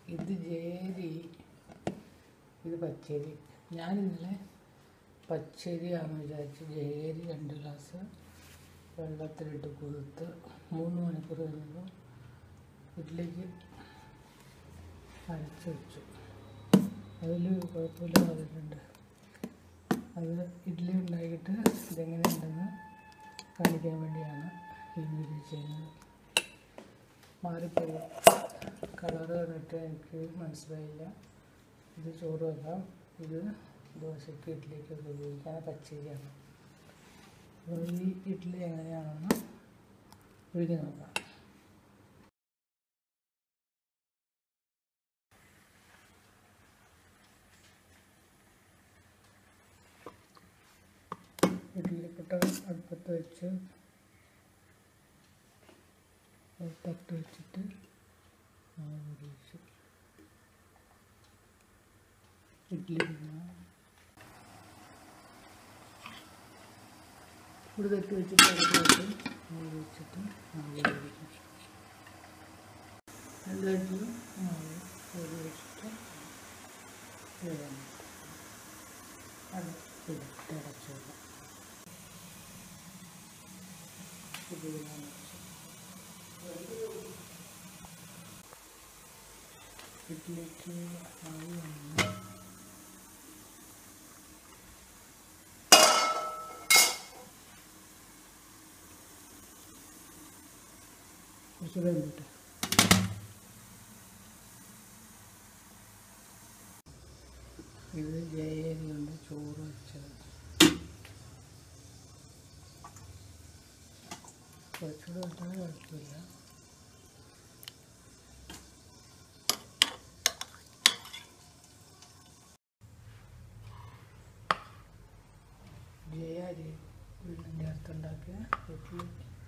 ഇത് ജേരി ഇത് പച്ചരി ഞാൻ ഇന്നലെ പച്ചരിയാണെന്ന് വിചാരിച്ച് ജേരി രണ്ട് ഗ്ലാസ് വെള്ളത്തിലിട്ട് കുതിർത്ത് മൂന്ന് മണിക്കൂർ കഴിഞ്ഞപ്പോൾ ഇഡ്ഡലിക്ക് അരച്ച് വെച്ചു അതിൽ കുഴപ്പമില്ല വന്നിട്ടുണ്ട് അത് ഇഡ്ഡലി ഉണ്ടാക്കിയിട്ട് ഇതെങ്ങനെയുണ്ടെന്ന് കാണിക്കാൻ വേണ്ടിയാണ് ഈ വീഡിയോ ചെയ്യുന്നത് മാറിപ്പോയി കളറ് കണ്ടിട്ട് എനിക്ക് മനസ്സിലായില്ല ഇത് ചോറ് വെക്കാം ഇത് ദോശയ്ക്ക് ഇഡ്ഡലിക്കൊക്കെ ഉപയോഗിക്കാൻ പച്ചരിയാണ് അപ്പോൾ ഈ ഇഡ്ഡലി എങ്ങനെയാണെന്ന് ഒഴുകി നോക്കാം ഇഡ്ഡലിക്കുട്ട അടുപ്പത്ത് വെച്ച് ഒരു തട്ട് വെച്ചിട്ട് മാവ് ഒഴിച്ചു ഇഡ്ഡലി പിന്നെ ഒരു തട്ട് വെച്ചിട്ട് അടുപ്പത്ത് മാവ് വെച്ചിട്ട് മാവ് ഒഴിക്കും എന്നിട്ട് മാവ് ഒരു വെച്ചിട്ട് വേണം അത് ഇട്ട് അടച്ചു വെക്കാം ഇതിലാണ് ഇഡ്ഡലിക്ക് ആവി വന്നു കുറച്ച് വെന്തിട്ട് ഇത് ജയേരി കൊണ്ട് ചോറ് വെച്ചത് കുറച്ചുകൂടെ ഇട്ടാൽ കുഴപ്പമില്ല ജയാരി വീടിൻ്റെ അടുത്തുണ്ടാക്കിയ ഇഡ്ഡലി